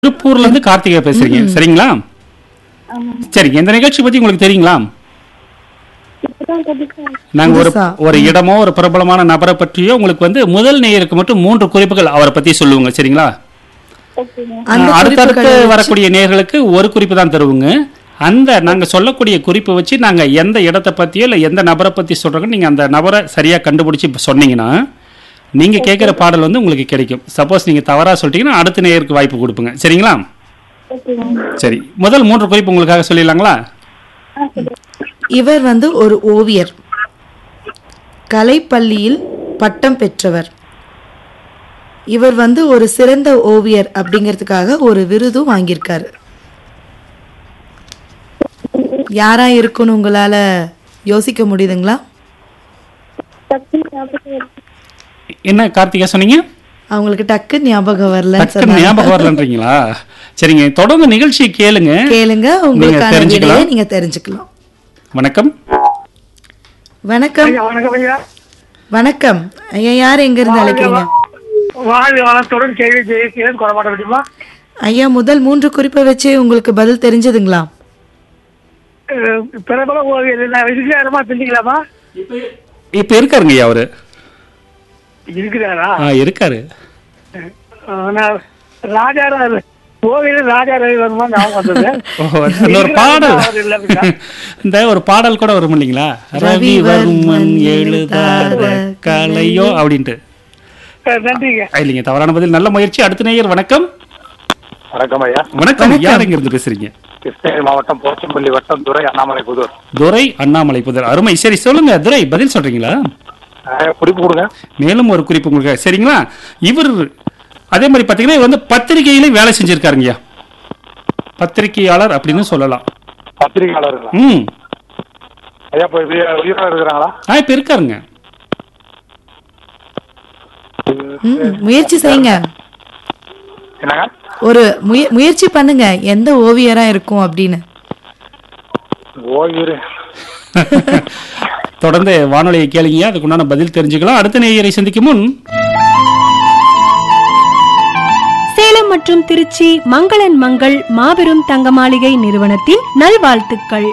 திருப்பூர்ல இருந்து கார்த்திகா பேசுறீங்க சரிங்களா சரிங்க இந்த நிகழ்ச்சி பத்தி உங்களுக்கு தெரியுங்களா இப்பதான் புதுசா நாங்க ஒரு புதுசா. ஒரு இடமோ ஒரு பிரபலமான நபரை பற்றியோ உங்களுக்கு வந்து முதல் நேயருக்கு மட்டும் மூன்று குறிப்புகள் அவரை பத்தி சொல்லுவோங்க சரிங்களா ஓகேங்க அந்த ஆஹ், அடுத்தடுத்து குறிப்புகளை வச்சு- வரக்கூடிய நேயர்களுக்கு ஒரு குறிப்பு தான் தருவோங்க அந்த நாங்க சொல்லக்கூடிய குறிப்பை வச்சு நாங்க எந்த இடத்தை பத்தியோ இல்ல எந்த நபரை பத்தி சொல்றோங்க நீங்க அந்த நபரை சரியா கண்டுபிடிச்சு இப்ப சொன்னீங்கன்னா நீங்க கேட்கிற பாடல் வந்து உங்களுக்கு கிடைக்கும் சப்போஸ் நீங்க தவறா சொல்லிட்டீங்கன்னா அடுத்த நேயருக்கு வாய்ப்பு கொடுப்போங்க சரிங்களா ஓகேங்க சரி முதல் மூன்று குறிப்பு உங்களுக்காக சொல்லிடலாங்களா ஆ சரி இவர் வந்து ஒரு ஓவியர் கலைப்பள்ளியில் பட்டம் பெற்றவர் இவர் வந்து ஒரு சிறந்த ஓவியர் அப்படிங்கிறதுக்காக ஒரு விருதும் வாங்கியிருக்காரு யாரா இருக்குன்னு உங்களால யோசிக்க முடியுதுங்களா டக்குனு ஞாபகம் வருது. என்ன கார்த்திகா சொன்னீங்க அவங்களுக்கு டக்கு ஞாபகம் வரலன்னு டக்குன்னு சொன்னாங்க ஞாபகம் வரலன்றீங்களா சரிங்க தொடர்ந்து நிகழ்ச்சியை கேளுங்க கேளுங்க உங்களுக்கான தெரிஞ்சுக்கலாம். விடையை நீங்க தெரிஞ்சுக்கலாம் வணக்கம் வணக்கம் ஐயா, வணக்கம் ஐயா வணக்கம் ஐயா யார் எங்க இருந்து அழைக்கிறீங்க வாழ்க வளத்துடன் கேள்வி ஜெயிக்கிறேன் குறமாட்ட முடியுமா ஐயா முதல் மூன்று குறிப்பை வச்சு உங்களுக்கு பதில் தெரிஞ்சதுங்களா அஹ், பிரபல ஓவியர் நான் இருக்கிறாரமா தெரிஞ்சுக்கலாமா இப்ப இருக்காருங்க ஐயா அவரு இருக்கிறாரா ஆ இருக்காரு அஹ், நான் ராஜா ரவி ஓவியர் ராஜா ரவி வருமா ஞாபகம் வந்தது ஓஹோ அந்த ஒரு பாடல் அவர் இல்ல அப்படின்னா. இந்த ஒரு பாடல் கூட வரும் இல்லைங்களா ரவிவர்மன் எழுதாத கலையோ அப்படின்ட்டு அஹ், நன்றிங்க ஆ, இல்லைங்க தவறான பதில் நல்ல முயற்சி அடுத்த நேயர் வணக்கம் வணக்கம் ஐயா வணக்கம் யார் எங்க இருந்து பேசுறீங்க கிருஷ்ணகிரி மாவட்டம் போச்சம்பள்ளி வட்டம் துறை அண்ணாமலை புதூர் துரை அண்ணாமலை புதர் அருமை சரி சொல்லுங்க துரை பதில் சொல்றீங்களா ஐயா, குறிப்பு கொடுங்க மேலும் ஒரு குறிப்பு உங்களுக்கு சரிங்களா இவர் அதே மாதிரி பாத்தீங்கன்னா இவர் வந்து பத்திரிகையிலே வேலை செஞ்சிருக்காருங்கய்யா பத்திரிகையாளர் அப்படின்னு சொல்லலாம் பத்திரிகையாளர்களா ம் ஐயா இப்போ உயிரா உயிரோட இருக்கிறாங்களா ஆ இப்ப இருக்காருங்க ம், முயற்சி செய்யுங்க என்னங்க ஒரு முய முயற்சி பண்ணுங்க எந்த ஓவியரா இருக்கும் அப்படின்னு ஓய்வு தொடர்ந்து வானொலியை கேளுங்க அதுக்குண்டான பதில் தெரிஞ்சுக்கலாம் அடுத்த நேயரை சந்திக்கும் முன் சேலம் மற்றும் திருச்சி மங்களன் மங்கள் மாபெரும் தங்க மாளிகை நிறுவனத்தின் நல்வாழ்த்துக்கள்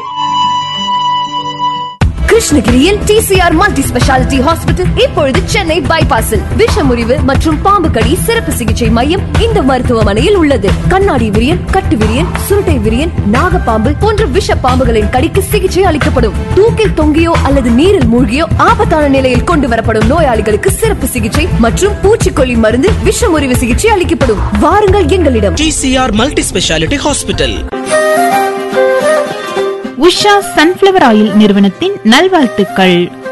கிருஷ்ணகிரியில் டிசிஆர் மல்டி ஸ்பெஷாலிட்டி ஹாஸ்பிட்டல் இப்பொழுது சென்னை பைபாஸில் விஷமுறிவு மற்றும் பாம்பு கடி சிறப்பு சிகிச்சை மையம் இந்த மருத்துவமனையில் உள்ளது கண்ணாடி விரியன் கட்டு விரியன் சுருட்டை விரியன் நாகப்பாம்பு போன்ற விஷ பாம்புகளின் கடிக்கு சிகிச்சை அளிக்கப்படும் தூக்கில் தொங்கியோ அல்லது நீரில் மூழ்கியோ ஆபத்தான நிலையில் கொண்டு வரப்படும் நோயாளிகளுக்கு சிறப்பு சிகிச்சை மற்றும் பூச்சிக்கொல்லி மருந்து விஷமுறிவு சிகிச்சை அளிக்கப்படும் வாருங்கள் எங்களிடம் TCR multi speciality hospital Usha sunflower oil நிறுவனத்தின் நல்வாழ்த்துக்கள்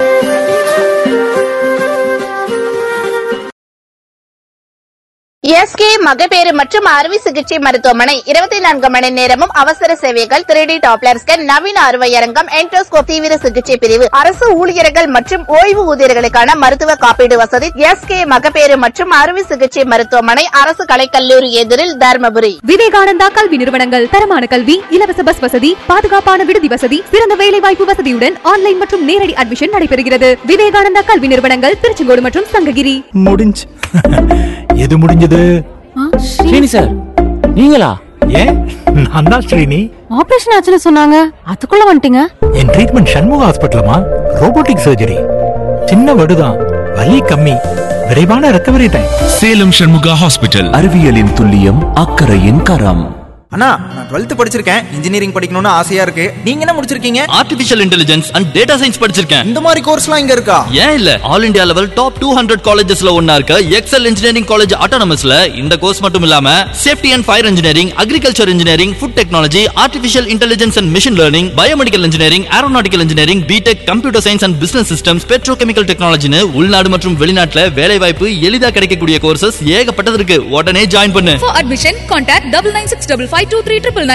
எஸ்கே மகப்பேறு மற்றும் அறுவை சிகிச்சை மருத்துவமனை இருபத்தி நான்கு மணி நேரமும் அவசர சேவைகள் த்ரீ டி டாப்லர் ஸ்கேன் நவீன அறுவையரங்கம் என்டோஸ்கோப் தீவிர சிகிச்சை பிரிவு அரசு ஊழியர்கள் மற்றும் ஓய்வு ஊதியர்களுக்கான மருத்துவ காப்பீடு வசதி எஸ்கே மகப்பேறு மற்றும் அறுவை சிகிச்சை மருத்துவமனை அரசு கலைக்கல்லூரி எதிரில் தருமபுரி விவேகானந்தா கல்வி நிறுவனங்கள் தரமான கல்வி இலவச பஸ் வசதி பாதுகாப்பான விடுதி வசதி சிறந்த வேலை வாய்ப்பு வசதியுடன் ஆன்லைன் மற்றும் நேரடி அட்மிஷன் நடைபெறுகிறது விவேகானந்தா கல்வி நிறுவனங்கள் திருச்செங்கோடு மற்றும் சங்ககிரி முடிஞ்சு எது முடிஞ்சது ஸ்ரீனி சார் நீங்களா ஏன் நான் தான் ஸ்ரீனி ஆபரேஷன் ஆச்சுன்னு சொன்னாங்க அதுக்குள்ள வந்துட்டீங்க என் ட்ரீட்மெண்ட் சண்முக ஹாஸ்பிட்டலமா ரோபோட்டிக் சர்ஜரி சின்ன வடுதான் வலி கம்மி விரைவான recovery time Salem Shanmuga hospital அறிவியலின் துல்லியம் அக்கறையின் கரம் அண்ணா நான் டுவெல்த் படிச்சிருக்கேன் இன்ஜினியரிங் படிக்கணும்னு ஆசையா இருக்கு நீங்க என்ன முடிச்சிருக்கீங்க artificial intelligence and data science படிச்சிருக்கேன் இந்த மாதிரி கோர்ஸ்லாம் இங்க இருக்கா ஏன் இல்ல all India level top two hundred காலேஜஸ்ல ஒன்னா இருக்க எக்ஸல் இன்ஜினியரிங் காலேஜ் ஆட்டோனமஸ்ல இந்த கோர்ஸ் மட்டும் இல்லாம safety and fire engineering agriculture engineering food technology artificial intelligence and machine learning biomedical engineering aeronautical engineering B Tech computer science and business systems petrochemical டெக்னாலஜின்னு உள்நாடு மற்றும் வெளிநாட்டுல வேலை வாய்ப்பு எளிதா கிடைக்கக்கூடிய கோர்சஸ் ஏகப்பட்டது இருக்கு உடனே ஜாயின் பண்ணு For admission, contact double nine six double five two three triple nine.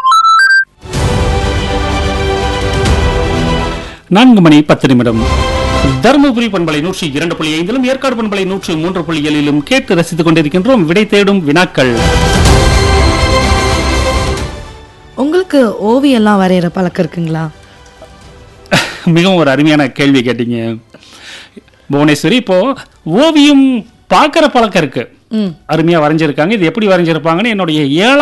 நான்கு மணி பத்து நிமிடம் தருமபுரி பண்பலை நூற்றி இரண்டு புள்ளி ஐந்திலும் ஏற்காடு பண்பலை நூற்றி மூன்று புள்ளி ஏழிலும் கேட்டு ரசித்துக் கொண்டிருக்கின்றோம் விடை தேடும் வினாக்கள் உங்களுக்கு ஓவியம்லாம் வரைகிற பழக்கம் இருக்குங்களா மிகவும் ஒரு அருமையான கேள்வி கேட்டீங்க புவனேஸ்வரி இப்போ ஓவியம் பார்க்குற பழக்கம் இருக்கு ம் அருமையா வரைஞ்சிருக்காங்க இது எப்படி வரைஞ்சிருப்பாங்கன்னு என்னுடைய ஏழாம்